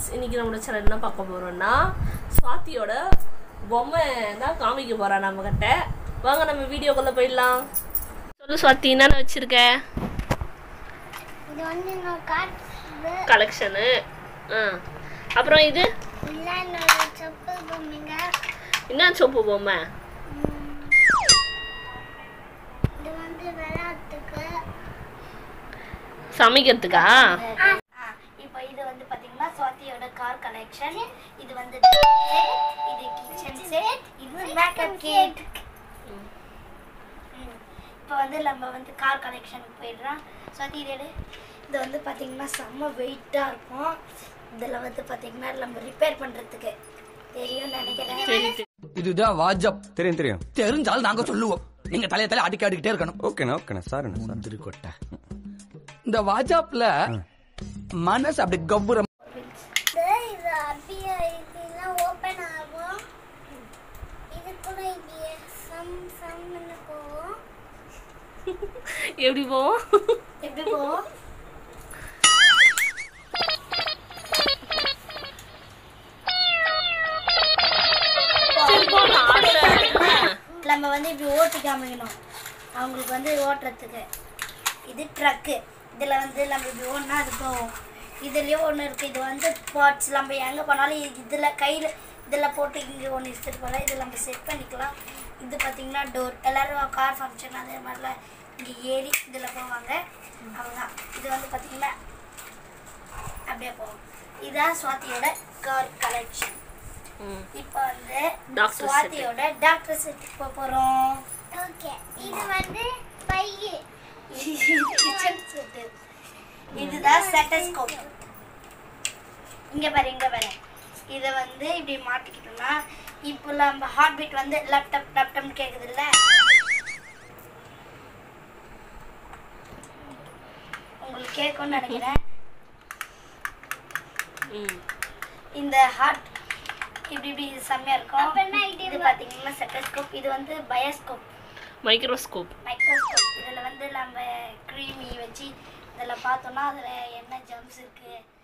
Friends இன்னைக்கு நம்மளோட channel என்ன பார்க்க போறோம்னா சுவாதியோட பொம்மை தான் காமிக்க போறா நம்ம கிட்ட வாங்க நம்ம வீடியோக்குள்ள போயிடலாம் சொல்லு சுவாதி என்னென்ன வச்சிருக்க இது வந்து நான் காட்டு கலெக்ஷனு ஆ அப்புறம் இது இல்லை என்னோட செப்பல் பொம்மைங்க என்ன சொப்பு பொம்மை ம். இது வந்து விளையாட்டுக்கு சமைக்கிறதுக்கா இப்போ இது வந்து பாத்தீங்கன்னா சுவாதியோட கார் கலெக்ஷன் இது வந்து இது கிச்சன் செட் இது மேக்கப் கிட் இப்போ வந்து நம்ம வந்து கார் கலெக்ஷனுக்கு போயிடுறோம் சுவாதி இது எடு. இது வந்து பாத்தீங்கன்னா செம்ம வெயிட்டாக இருக்கும் இதில் வந்து பாத்தீங்கன்னா நம்ம ரிப்பேர் பண்ணுறதுக்கு தெரியும் நினைக்கிறேன் சரி சரி. இதுதான் வாஜப் தெரியும் தெரியும் தெரிஞ்சாலும் நாங்க சொல்லுவோம் நீங்க தலைய தலைய அடிக்க அடிக்கிட்டே இருக்கணும் ஓகேண்ணா ஓகேண்ணா சாருண்ணா சார் முந்திரி கொட்டை இந்த வாஜாப்ல மனசு அப்படி கம்புரம் இது அப்படியே இதெல்லாம் ஓப்பன் ஆகும் இது கூட இப்படி சம் சம்னு போகும் எப்படி போவோம் எப்படி போகும் சரி போகலாம் ஆடுறேன். நம்ம வந்து இப்படி ஓட்டி காமிக்கணும் அவங்களுக்கு வந்து ஓட்டுறதுக்கு இது ட்ரக்கு இதில் வந்து நம்ம இப்படி ஓடினா அது போகும் இதுலேயும் ஒன்று இருக்குது இது வந்து பார்ட்ஸ் நம்ம எங்கே போனாலும் இதில் கையில் இதில் போட்டு இங்கே ஒன்று எடுத்துகிட்டு போகலாம் இதில் நம்ம செட் பண்ணிக்கலாம் இது பார்த்திங்கன்னா டோர் எல்லோரும் கார் ஃபங்க்ஷன் அதே மாதிரிலாம் இங்கே ஏறி இதில் போவாங்க அவ்வளோதான் இது வந்து பார்த்திங்கன்னா அப்படியே போகும் இதுதான் சுவாதியோட கார் கலெக்ஷன் ம். இப்போ வந்து Doctor set. சுவாதியோட டாக்டர் செட் போக போறோம் ஓகே இது வந்து பையு கிச்சன் செட் இதுதான் ஸ்டெட்டஸ்கோப் இங்க பாரு இங்க பாரு இதை வந்து இப்படி மாட்டிக்கிட்டோம்னா இப்போ நம்ம ஹார்ட் பீட் வந்து லேப்டாப் லேப்டாப் கேக்குது இல்ல உங்களுக்கு கேட்கும்னு நினைக்கிறேன் ம். இந்த ஹார்ட் இப்படி இப்படி இது செம்மையா இருக்கும் இது பாத்தீங்கன்னா செட்டஸ்கோப் இது வந்து பயோஸ்கோப் மைக்ரோஸ்கோப் மைக்ரோஸ்கோப் இதுல வந்து நம்ம க்ரீமி வச்சு இதில் பார்த்தோம்னா அதில் என்ன ஜம்ஸ் இருக்கு